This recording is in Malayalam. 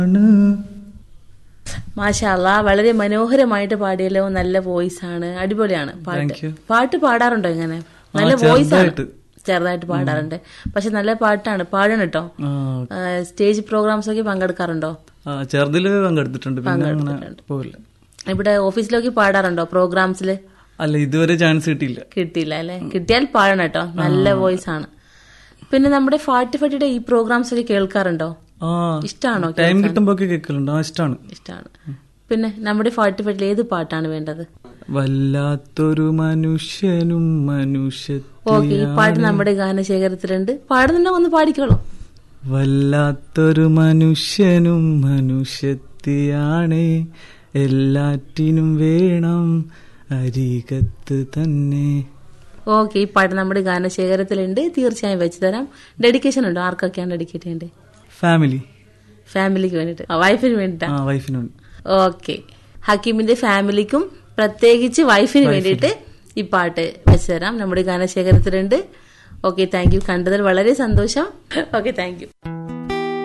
മാഷാല്ല വളരെ മനോഹരമായിട്ട് പാടിയല്ലോ നല്ല വോയിസ് ആണ് അടിപൊളിയാണ് പാട്ട് Thank you. പാട്ട് പാടാറുണ്ടോ ഇങ്ങനെ നല്ല ആ, വോയിസ് ആണ് ചെറുതായിട്ട്. ചെറുതായിട്ട് പാടാറുണ്ട് പക്ഷെ നല്ല പാട്ടാണ് പാടണം കേട്ടോ ആ, സ്റ്റേജ് പ്രോഗ്രാംസ് ഒക്കെ പങ്കെടുക്കാറുണ്ടോ ആ ചെറുതില് പങ്കെടുത്തിട്ടുണ്ട് പിന്നെ അങ്ങനെ പോയില്ല ഇവിടെ ഓഫീസിലൊക്കെ പാടാറുണ്ടോ പ്രോഗ്രാംസിൽ അല്ല ഇതുവരെ ചാൻസ് കിട്ടിയില്ല കിട്ടിയില്ല അല്ലെ കിട്ടിയാൽ പാടണം കേട്ടോ നല്ല വോയിസ് ആണ് പിന്നെ നമ്മുടെ ഫാട്ടി ഫട്ടിയുടെ ഈ പ്രോഗ്രാംസ് ഒക്കെ കേൾക്കാറുണ്ടോ ആ ഇഷ്ടമാണോ ടൈം കിട്ടുമ്പോ ഒക്കെ കേൾക്കലുണ്ട് ആ ഇഷ്ടമാണ് ഇഷ്ടമാണ് പിന്നെ നമ്മുടെ ഫാട്ടി ഫട്ടിൽ ഏത് പാട്ടാണ് വേണ്ടത് വല്ലാത്തൊരു മനുഷ്യനും ഓക്കെ ഈ പാട്ട് മനുഷ്യ നമ്മുടെ ഗാനശേഖരത്തിലുണ്ട് പാടുന്നുണ്ടോ ഒന്ന് പാടിക്കോളൂ വല്ലാത്തൊരു മനുഷ്യനും മനുഷ്യത്തിയാണേ എല്ലാറ്റിനും വേണം അരികത്ത് തന്നെ ഓക്കെ ഈ പാട്ട് നമ്മുടെ ഗാനശേഖരത്തിലുണ്ട് തീർച്ചയായും വെച്ച് തരാം ഡെഡിക്കേഷൻ ഉണ്ടോ ആർക്കൊക്കെയാണ് ഡെഡിക്കേറ്റ് ചെയ്യേണ്ടത് ഫാമിലി ഫാമിലിക്ക് വേണ്ടിട്ട് വൈഫിന് വേണ്ടിട്ടാ ആ വൈഫിനുണ്ട് ഓക്കെ ഹക്കീമിന്റെ ഫാമിലിക്കും പ്രത്യേകിച്ച് വൈഫിന് വേണ്ടിയിട്ട് ഈ പാട്ട് വെച്ച് തരാം നമ്മുടെ ഗാനശേഖരത്തിലുണ്ട് ഓക്കെ താങ്ക് യു കണ്ടതിൽ വളരെ സന്തോഷം ഓക്കെ താങ്ക് യു